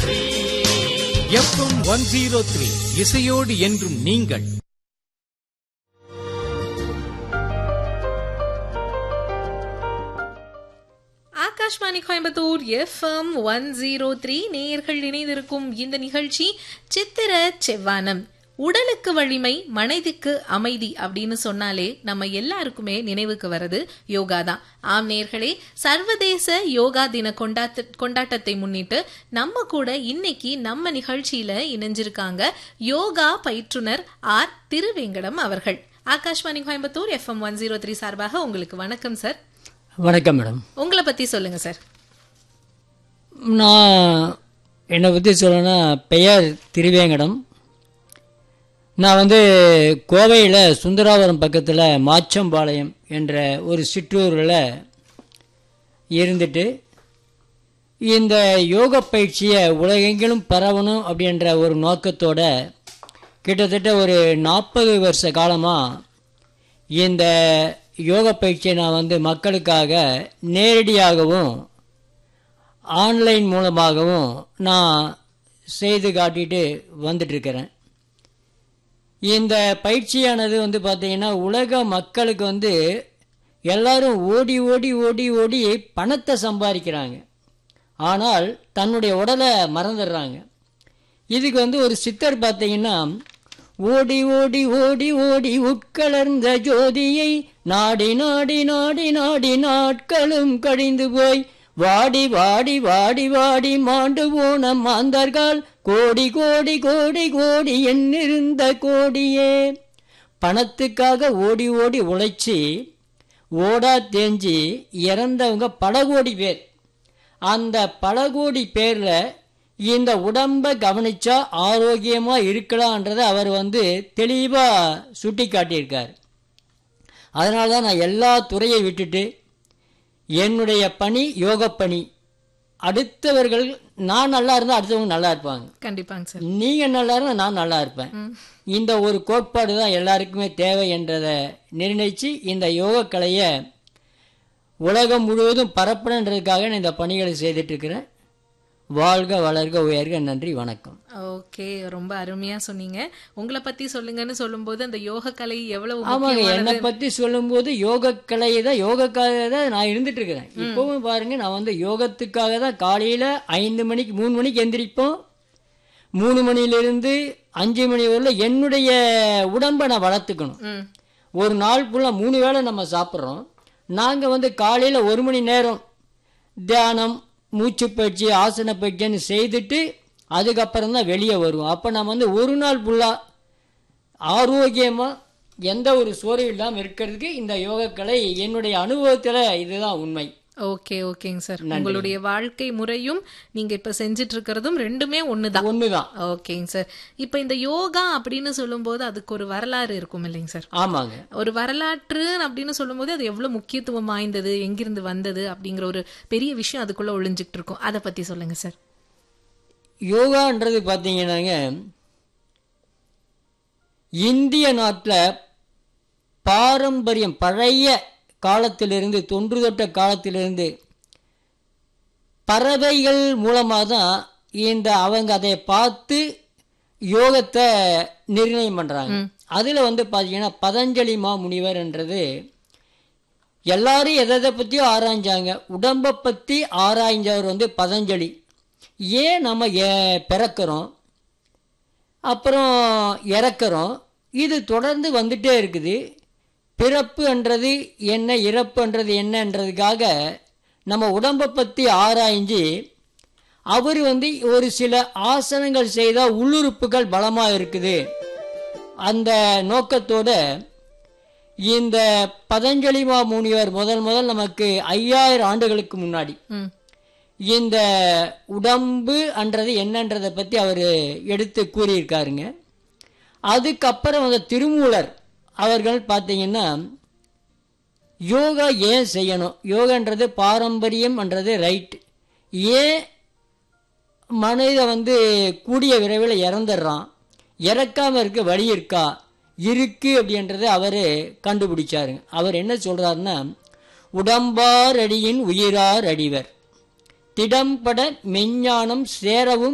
FM one zero three இசையோடு என்றும் நீங்கள் Akashvani Coimbatore FM one zero three நேயர்கள் இணைந்திருக்கும் இந்த நிகழ்ச்சி சித்திர செவ்வானம் உடலுக்கு வலிமை மனதிற்கு அமைதி அப்படின்னு சொன்னாலே நம்ம எல்லாருக்குமே நினைவுக்கு வர்றது யோகா தான் ஆம் நேர்களே சர்வதேச யோகா தின கொண்டாட்ட கொண்டாட்டத்தை முன்னிட்டு நம்ம கூட இன்னைக்கு நம்ம நிகழ்ச்சியில இணைஞ்சிருக்காங்க யோகா பயிற்றுனர் ஆர் திருவேங்கடம் அவர்கள் Akashvani Coimbatore FM one zero three சார்பாக உங்களுக்கு வணக்கம் சார் வணக்கம் மேடம் உங்களை பத்தி சொல்லுங்க சார் நான் என்னை பற்றி சொல்லணும்னா பெயர் திருவேங்கடம் நான் வந்து கோவையில் சுந்தராவரம் பக்கத்தில் மாச்சம்பாளையம் என்ற ஒரு சிற்றூரில் இருந்துட்டு இந்த யோக பயிற்சியை உலகெங்கிலும் பரவணும் அப்படின்ற ஒரு நோக்கத்தோட கிட்டத்தட்ட ஒரு நாற்பது வருஷ காலமாக இந்த யோக பயிற்சியை நான் வந்து மக்களுக்காக நேரடியாகவும் ஆன்லைன் மூலமாகவும் நான் செய்து காட்டிட்டு வந்துட்டுருக்கிறேன் இந்த பயிற்சியானது வந்து பார்த்திங்கன்னா உலக மக்களுக்கு வந்து எல்லாரும் ஓடி ஓடி ஓடி ஓடி பணத்தை சம்பாதிக்கிறாங்க ஆனால் தன்னுடைய உடலை மறந்துடுறாங்க இதுக்கு வந்து ஒரு சித்தர் பார்த்தீங்கன்னா ஓடி ஓடி ஓடி ஓடி உட்கலர்ந்த ஜோதியை நாடி நாடி நாடி நாடி நாட்களும் கழிந்து போய் வாடி வாடி வாடி வாடி மாண்டு போன மாந்தர்கள் கோடி கோடி கோடி கோடி எண்ணிருந்த கோடியே பணத்துக்காக ஓடி ஓடி உழைச்சி ஓடா தேஞ்சி இறந்தவங்க பல கோடி பேர் அந்த பல கோடி பேரில் இந்த உடம்பை கவனிச்சா ஆரோக்கியமா இருக்கலான்றதை அவர் வந்து தெளிவாக சுட்டி காட்டியிருக்கார் அதனால தான் நான் எல்லா துறையை விட்டுட்டு என்னுடைய பணி யோக பணி அடுத்தவர்கள் நான் நல்லா இருந்தால் அடுத்தவங்க நல்லா இருப்பாங்க கண்டிப்பாங்க சார் நீங்கள் நல்லா இருந்தால் நான் நல்லா இருப்பேன் இந்த ஒரு கோட்பாடு தான் எல்லாருக்குமே தேவை என்றதை நிர்ணயித்து இந்த யோக கலையை உலகம் முழுவதும் பரப்பணுன்றதுக்காக நான் இந்த பணிகளை செய்துட்டு இருக்கிறேன் வாழ்க வளர்க உயர்க நன்றி வணக்கம் ஓகே ரொம்ப அருமையா சொன்னீங்க உங்களை பத்தி சொல்லுங்கன்னு சொல்லும்போது அந்த யோக கலை எவ்வளவு ஆமாங்க என்னை முக்கியமானது பற்றி சொல்லும்போது யோக கலையை தான் யோகக்காக தான் நான் இருந்துட்டு இருக்கிறேன் இப்போவும் பாருங்க நான் வந்து யோகத்துக்காக தான் காலையில் ஐந்து மணிக்கு மூணு மணிக்கு எந்திரிப்போம் மூணு மணியிலிருந்து அஞ்சு மணி வரையில என்னுடைய உடம்பை நான் வளர்த்துக்கணும் ம், ஒரு நாள் ஃபுல்லாக மூணு வேளை நம்ம சாப்பிட்றோம் நாங்கள் வந்து காலையில் ஒரு மணி நேரம் தியானம் மூச்சு பயிற்சி ஆசன பயிற்சின்னு செய்துட்டு அதுக்கப்புறம் தான் வெளியே வருவோம் அப்போ நம்ம வந்து ஒரு நாள் ஃபுல்லாக ஆரோக்கியமாக எந்த ஒரு சோர்வு இல்லாமல் இருக்கிறதுக்கு இந்த யோகக்கலை என்னுடைய அனுபவத்தில் இதுதான் உண்மை ஓகே ஓகேங்க சார் உங்களுடைய வாழ்க்கை முறையும் நீங்க இப்ப செஞ்சிட்டு இருக்கிறதும் ரெண்டுமே ஒண்ணுதான் ஒன்று தான் ஓகேங்க சார் இப்ப இந்த யோகா அப்படின்னு சொல்லும்போது அதுக்கு ஒரு வரலாறு இருக்கும் இல்லைங்க சார் ஆமாங்க ஒரு வரலாற்று அப்படின்னு சொல்லும்போது அது எவ்வளவு முக்கியத்துவம் வாய்ந்தது எங்கிருந்து வந்தது அப்படிங்கிற ஒரு பெரிய விஷயம் அதுக்குள்ள ஒளிஞ்சுக்கிட்டு இருக்கும் அதை பத்தி சொல்லுங்க சார் யோகான்றது பார்த்தீங்கன்னாங்க இந்திய நாட்டில் பாரம்பரியம் பழைய காலத்திலிருந்து தொன்று தொட்ட காலத்திலிருந்து பறவைகள் மூலமாக தான் இந்த அவங்க அதை பார்த்து யோகத்தை நிர்ணயம் பண்ணுறாங்க அதில் வந்து பார்த்தீங்கன்னா பதஞ்சலி மா முனிவர்ன்றது எல்லாரும் எதை எதை பற்றியும் ஆராய்ஞ்சாங்க உடம்பை பற்றி ஆராய்ஞ்சவர் வந்து பதஞ்சலி ஏன் நம்ம ஏ- பிறக்கிறோம் அப்புறம் இறக்குறோம் இது தொடர்ந்து வந்துட்டே இருக்குது பிறப்புன்றது என்ன இறப்புன்றது என்னன்றதுக்காக நம்ம உடம்பை பற்றி ஆராய்ஞ்சு அவர் வந்து ஒரு சில ஆசனங்கள் செய்தால் உள்ளுறுப்புகள் பலமாக இருக்குது அந்த நோக்கத்தோட இந்த பதஞ்சலி மா முனிவர் முதல் முதல் நமக்கு ஐயாயிரம் ஆண்டுகளுக்கு முன்னாடி ம் இந்த உடம்பு அன்றது என்னன்றதை பற்றி அவர் எடுத்து கூறியிருக்காருங்க அதுக்கப்புறம் அந்த திருமூலர் அவர்கள் பார்த்தீங்கன்னா யோகா ஏன் செய்யணும் யோகான்றது பாரம்பரியம்ன்றது ரைட் ஏன் மனித வந்து கூடிய விரைவில் இறந்துடுறான் இறக்காம இருக்க வழி இருக்கா இருக்கு அப்படின்றத அவர் கண்டுபிடிச்சாருங்க அவர் என்ன சொல்றாருன்னா உடம்பார் அடியின் உயிரார் அடிவர் திடம்பட மெஞ்ஞானம் சேரவும்